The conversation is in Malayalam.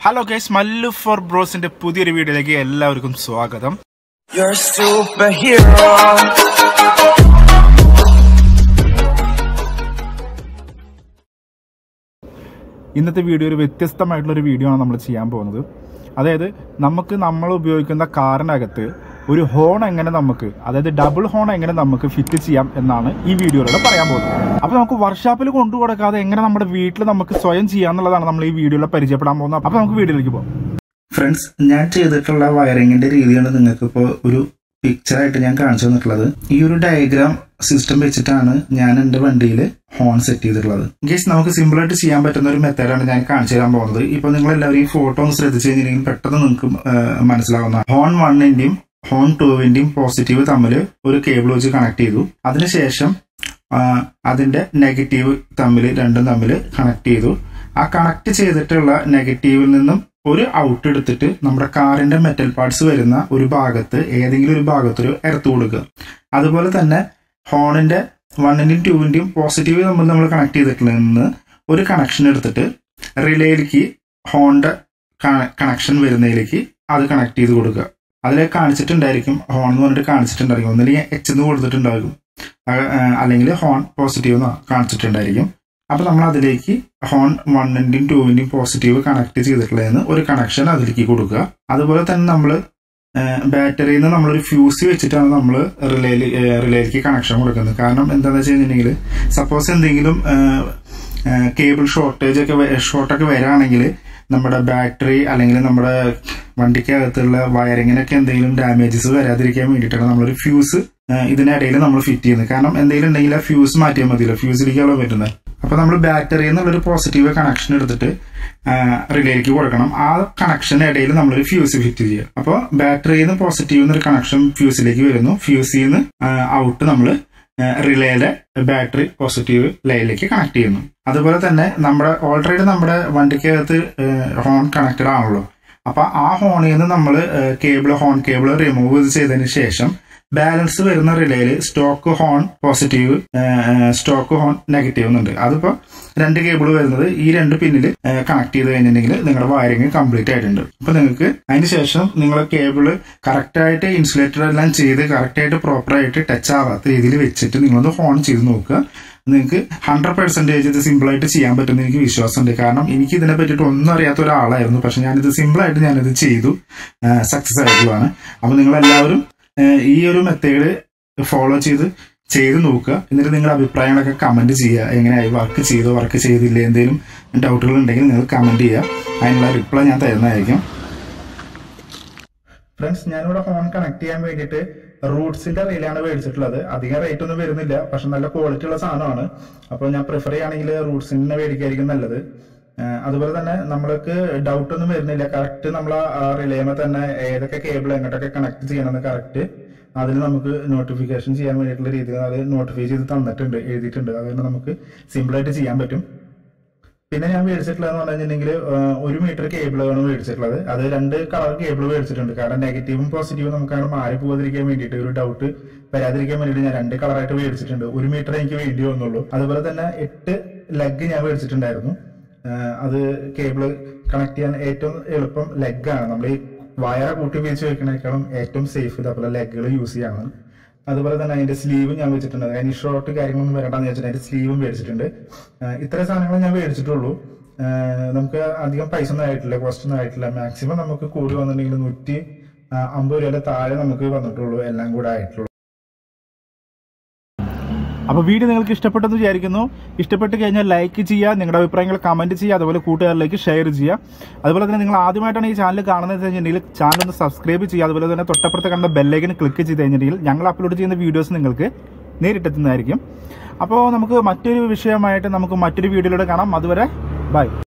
ഹലോ ഗൈസ് മല്ലു ഫോർ ബ്രോസിന്റെ പുതിയൊരു വീഡിയോയിലേക്ക് എല്ലാവർക്കും സ്വാഗതം You're a superhero. ഇന്നത്തെ വീഡിയോ ഒരു വ്യത്യസ്തമായിട്ടുള്ള ഒരു വീഡിയോ ആണ് നമ്മൾ ചെയ്യാൻ പോകുന്നത് അതായത് നമുക്ക് നമ്മൾ ഉപയോഗിക്കുന്ന കാറിനകത്ത് ഒരു ഹോൺ എങ്ങനെ നമുക്ക് അതായത് ഡബിൾ ഹോൺ എങ്ങനെ നമുക്ക് ഫിറ്റ് ചെയ്യാം എന്നാണ് ഈ വീഡിയോയിലൂടെ പറയാൻ പോകുന്നത് അപ്പൊ നമുക്ക് വർക്ക്ഷോപ്പിൽ കൊണ്ടു കൊടുക്കാതെ എങ്ങനെ നമ്മുടെ വീട്ടിൽ നമുക്ക് സ്വയം ചെയ്യാന്നുള്ളതാണ് നമ്മൾ ഈ വീഡിയോയിൽ പരിചയപ്പെടാൻ പോകുന്നത് അപ്പൊ നമുക്ക് വീഡിയോയിലേക്ക് പോകാം ഫ്രണ്ട്സ് ഞാൻ ചെയ്തിട്ടുള്ള വയറിങ്ങിന്റെ രീതിയാണ് നിങ്ങൾക്ക് ഇപ്പോൾ ഒരു പിക്ചറായിട്ട് ഞാൻ കാണിച്ചു തന്നിട്ടുള്ളത് ഈ ഒരു ഡയഗ്രാം സിസ്റ്റം വെച്ചിട്ടാണ് ഞാൻ എൻ്റെ വണ്ടിയിൽ ഹോൺ സെറ്റ് ചെയ്തിട്ടുള്ളത് ഗേസ് നമുക്ക് സിമ്പിൾ ആയിട്ട് ചെയ്യാൻ പറ്റുന്ന ഒരു മെത്തേഡാണ് ഞാൻ കാണിച്ചു തരാൻ പോകുന്നത് ഇപ്പൊ നിങ്ങൾ എല്ലാവരും ഈ ഫോട്ടോ ഒന്ന് ശ്രദ്ധിച്ചു കഴിഞ്ഞിട്ടുണ്ടെങ്കിൽ പെട്ടെന്ന് നിങ്ങൾക്ക് മനസ്സിലാവുന്ന ഹോൺ വണ്ണിന്റെയും ഹോൺ ടുവിന്റെയും പോസിറ്റീവ് തമ്മിൽ ഒരു കേബിൾ വെച്ച് കണക്ട് ചെയ്തു അതിനുശേഷം ആ, അതിന്റെ നെഗറ്റീവ് തമ്മിൽ രണ്ടും തമ്മിൽ കണക്ട് ചെയ്തു ആ കണക്ട് ചെയ്തിട്ടുള്ള നെഗറ്റീവിൽ നിന്നും ഒരു ഔട്ട് എടുത്തിട്ട് നമ്മുടെ കാറിന്റെ മെറ്റൽ പാർട്സ് വരുന്ന ഒരു ഭാഗത്ത് ഏതെങ്കിലും ഒരു ഭാഗത്ത് ഒരു എർത്ത് കൊടുക്കുക അതുപോലെ തന്നെ ഹോണിന്റെ വണ്ണിന്റെയും ടൂവിന്റെയും പോസിറ്റീവ് തമ്മിൽ നമ്മൾ കണക്ട് ചെയ്തിട്ടുള്ള നിന്ന് ഒരു കണക്ഷൻ എടുത്തിട്ട് റിലേയിലേക്ക് ഹോണിന്റെ കണക്ഷൻ വരുന്നതിലേക്ക് അത് കണക്ട് ചെയ്ത് കൊടുക്കുക അതിൽ കാണിച്ചിട്ടുണ്ടായിരിക്കും ഹോൺ എന്ന് പറഞ്ഞിട്ട് കാണിച്ചിട്ടുണ്ടായിരിക്കും ഒന്നില്ലെങ്കിൽ എച്ച് എന്ന് കൊടുത്തിട്ടുണ്ടാകും ആ, ആ, അല്ലെങ്കിൽ ഹോൺ പോസിറ്റീവ് എന്ന് കാണിച്ചിട്ടുണ്ടായിരിക്കും അപ്പൊ നമ്മൾ അതിലേക്ക് ഹോൺ വണ്ണിന്റെയും ടൂവിന്റെയും പോസിറ്റീവ് കണക്ട് ചെയ്തിട്ടുള്ളതെന്ന് ഒരു കണക്ഷൻ അതിലേക്ക് കൊടുക്കുക അതുപോലെ തന്നെ നമ്മൾ ബാറ്ററിയിൽ നിന്ന് നമ്മളൊരു ഫ്യൂസ് വെച്ചിട്ടാണ് നമ്മൾ റിലേയിൽ റിലേയിലേക്ക് കണക്ഷൻ കൊടുക്കുന്നത് കാരണം എന്താണെന്ന് വെച്ച് കഴിഞ്ഞിട്ടുണ്ടെങ്കിൽ സപ്പോസ് എന്തെങ്കിലും കേബിൾ ഷോർട്ടേജ് ഒക്കെ ഷോർട്ടൊക്കെ വരാണെങ്കിൽ നമ്മുടെ ബാറ്ററി അല്ലെങ്കിൽ നമ്മുടെ വണ്ടിക്കകത്തുള്ള വയറിങ്ങിനൊക്കെ എന്തെങ്കിലും ഡാമേജസ് വരാതിരിക്കാൻ വേണ്ടിയിട്ടാണ് നമ്മളൊരു ഫ്യൂസ് ഇതിനിടയിൽ നമ്മൾ ഫിറ്റ് ചെയ്യുന്നത് കാരണം എന്തെങ്കിലും ഉണ്ടെങ്കിൽ ആ ഫ്യൂസ് മാറ്റിയാൽ മതിയല്ലോ ഫ്യൂസിലേക്കാണല്ലോ പറ്റുന്നത് അപ്പൊ നമ്മൾ ബാറ്ററിയിൽ നിന്നുള്ളൊരു പോസിറ്റീവ് കണക്ഷൻ എടുത്തിട്ട് റിലേക്ക് കൊടുക്കണം ആ കണക്ഷന് ഇടയിൽ നമ്മളൊരു ഫ്യൂസ് ഫിറ്റ് ചെയ്യുക അപ്പോൾ ബാറ്ററിയിൽ നിന്ന് പോസിറ്റീവ് എന്നൊരു കണക്ഷൻ ഫ്യൂസിലേക്ക് വരുന്നു ഫ്യൂസിൽ നിന്ന് ഔട്ട് നമ്മൾ റിലേയുടെ ബാറ്ററി പോസിറ്റീവ് ലൈനിലേക്ക് കണക്ട് ചെയ്യുന്നു അതുപോലെ തന്നെ നമ്മുടെ ഓൾറെഡി നമ്മുടെ വണ്ടിക്കകത്ത് ഹോൺ കണക്റ്റഡ് ആണല്ലോ അപ്പൊ ആ ഹോണിൽ നിന്ന് നമ്മൾ കേബിൾ ഹോൺ കേബിൾ റിമൂവ് ചെയ്തതിന് ശേഷം ബാലൻസ് വരുന്ന റിലേയിൽ stock horn positive stock horn negative എന്നുണ്ട് അതിപ്പോ രണ്ട് കേബിൾ വരുന്നത് ഈ രണ്ട് പിന്നിൽ കണക്ട് ചെയ്ത് കഴിഞ്ഞിട്ടുണ്ടെങ്കിൽ നിങ്ങളുടെ വയറിങ് കംപ്ലീറ്റ് ആയിട്ടുണ്ട് അപ്പൊ നിങ്ങൾക്ക് അതിന് ശേഷം നിങ്ങൾ കേബിള് കറക്റ്റ് ആയിട്ട് ഇൻസുലേറ്റർ എല്ലാം ചെയ്ത് കറക്റ്റ് ആയിട്ട് പ്രോപ്പർ ആയിട്ട് ടച്ച് ആവാത്ത രീതിയിൽ വെച്ചിട്ട് നിങ്ങളൊന്ന് ഹോൺ ചെയ്ത് നോക്കുക നിങ്ങൾക്ക് ഹൺഡ്രഡ് പെർസെന്റേജ് ഇത് സിമ്പിൾ ആയിട്ട് ചെയ്യാൻ പറ്റുമെന്ന് എനിക്ക് വിശ്വാസമുണ്ട് കാരണം എനിക്ക് ഇതിനെ പറ്റിയിട്ട് ഒന്നും അറിയാത്ത ഒരാളായിരുന്നു പക്ഷെ ഞാനിത് സിമ്പിൾ ആയിട്ട് ഞാനിത് ചെയ്തു സക്സസ് ആയിട്ടുള്ളതാണ് അപ്പൊ നിങ്ങൾ എല്ലാവരും ഏഹ് ഈ ഒരു മെത്തേഡ് ഫോളോ ചെയ്ത് ചെയ്ത് നോക്കുക എന്നിട്ട് നിങ്ങളുടെ അഭിപ്രായങ്ങളൊക്കെ കമന്റ് ചെയ്യുക എങ്ങനെയായി വർക്ക് ചെയ്തോ വർക്ക് ചെയ്തില്ലേ എന്തെങ്കിലും ഡൗട്ടുകൾ ഉണ്ടെങ്കിൽ നിങ്ങൾ കമന്റ് ചെയ്യുക അതിനുള്ള റിപ്ലൈ ഞാൻ തരുന്നതായിരിക്കും ഫ്രണ്ട്സ് ഞാനിവിടെ ഫോൺ കണക്ട് ചെയ്യാൻ വേണ്ടിയിട്ട് റൂട്ട്സിന്റെ റെയിലാണ് മേടിച്ചിട്ടുള്ളത് അധികം റേറ്റ് ഒന്നും വരുന്നില്ല പക്ഷെ നല്ല ക്വാളിറ്റി ഉള്ള സാധനമാണ് അപ്പോൾ ഞാൻ പ്രിഫർ ചെയ്യുകയാണെങ്കിൽ റൂട്ട്സിന്റെ മേടിക്കായിരിക്കും നല്ലത് ഏഹ് അതുപോലെ തന്നെ നമ്മൾക്ക് ഡൗട്ട് ഒന്നും വരുന്നില്ല കറക്റ്റ് നമ്മൾ ആ റിലേമ തന്നെ ഏതൊക്കെ കേബിൾ എങ്ങോട്ടൊക്കെ കണക്ട് ചെയ്യണമെന്ന് കറക്റ്റ് അതിന് നമുക്ക് നോട്ടിഫിക്കേഷൻ ചെയ്യാൻ വേണ്ടിയിട്ടുള്ള രീതിയിൽ അത് നോട്ടിഫൈ ചെയ്ത് തന്നിട്ടുണ്ട് എഴുതിയിട്ടുണ്ട് അതുകൊണ്ട് നമുക്ക് സിമ്പിൾ ആയിട്ട് ചെയ്യാൻ പറ്റും പിന്നെ ഞാൻ മേടിച്ചിട്ടുള്ളതെന്ന് പറഞ്ഞു കഴിഞ്ഞിട്ടുണ്ടെങ്കിൽ ഒരു മീറ്റർ കേബിളാണ് മേടിച്ചിട്ടുള്ളത് അത് രണ്ട് കളർ കേബിൾ മേടിച്ചിട്ടുണ്ട് കാരണം നെഗറ്റീവും പോസിറ്റീവും നമുക്ക് അങ്ങനെ മാറി പോകാതിരിക്കാൻ വേണ്ടിയിട്ട് ഒരു ഡൗട്ട് വരാതിരിക്കാൻ വേണ്ടിയിട്ട് ഞാൻ രണ്ട് കളറായിട്ട് മേടിച്ചിട്ടുണ്ട് ഒരു മീറ്റർ എനിക്ക് വേണ്ടി വന്നുള്ളൂ അതുപോലെ തന്നെ എട്ട് ലെഗ് ഞാൻ മേടിച്ചിട്ടുണ്ടായിരുന്നു ആഹ് അത് കേബിള് കണക്ട് ചെയ്യാൻ ഏറ്റവും എളുപ്പം ലെഗാണ് നമ്മൾ ഈ വയർ കൂട്ടി ഉപയോഗിച്ച് വെക്കണേക്കാളും ഏറ്റവും സേഫ് ഇതേപോലെ ലെഗുകൾ യൂസ് ചെയ്യാണ് അതുപോലെ തന്നെ അതിന്റെ സ്ലീവ് ഞാൻ വെച്ചിട്ടുണ്ട് അതിന് ഷോർട്ട് കാര്യങ്ങളൊന്നും വരണ്ടെന്ന് വെച്ചിട്ട് അതിന്റെ സ്ലീവും മേടിച്ചിട്ടുണ്ട് ആഹ് ഇത്ര സാധനങ്ങൾ ഞാൻ മേടിച്ചിട്ടുള്ളൂ ആഹ് നമുക്ക് അധികം പൈസ ഒന്നും ആയിട്ടില്ല കോസ്റ്റ് ഒന്നും ആയിട്ടില്ല മാക്സിമം നമുക്ക് കൂടി വന്നിട്ടുണ്ടെങ്കിൽ നൂറ്റി ആഹ് അമ്പത് രൂപയുടെ താഴെ നമുക്ക് വന്നിട്ടുള്ളൂ എല്ലാം കൂടെ ആയിട്ടുള്ളൂ അപ്പോൾ വീഡിയോ നിങ്ങൾക്ക് ഇഷ്ടപ്പെട്ടെന്ന് വിചാരിക്കുന്നു ഇഷ്ടപ്പെട്ട് കഴിഞ്ഞാൽ ലൈക്ക് ചെയ്യുക നിങ്ങളുടെ അഭിപ്രായങ്ങൾ കമന്റ് ചെയ്യുക അതുപോലെ കൂട്ടുകാരിലേക്ക് ഷെയർ ചെയ്യുക അതുപോലെ തന്നെ നിങ്ങൾ ആദ്യമായിട്ടാണ് ഈ ചാനൽ കാണുന്നത് കഴിഞ്ഞിട്ടുണ്ടെങ്കിൽ ചാനൽ ഒന്ന് സബ്സ്ക്രൈബ് ചെയ്യുക അതുപോലെ തന്നെ തൊട്ടപ്പുറത്ത് കണ്ട ബെല്ലൈക്കൻ ക്ലിക്ക് ചെയ്ത് കഴിഞ്ഞിട്ടുണ്ടെങ്കിൽ ഞങ്ങൾ അപ്ലോഡ് ചെയ്യുന്ന വീഡിയോസ് നിങ്ങൾക്ക് നേരിട്ടെത്തുന്നതായിരിക്കും അപ്പോൾ നമുക്ക് മറ്റൊരു വിഷയമായിട്ട് നമുക്ക് മറ്റൊരു വീഡിയോയിലൂടെ കാണാം അതുവരെ ബൈ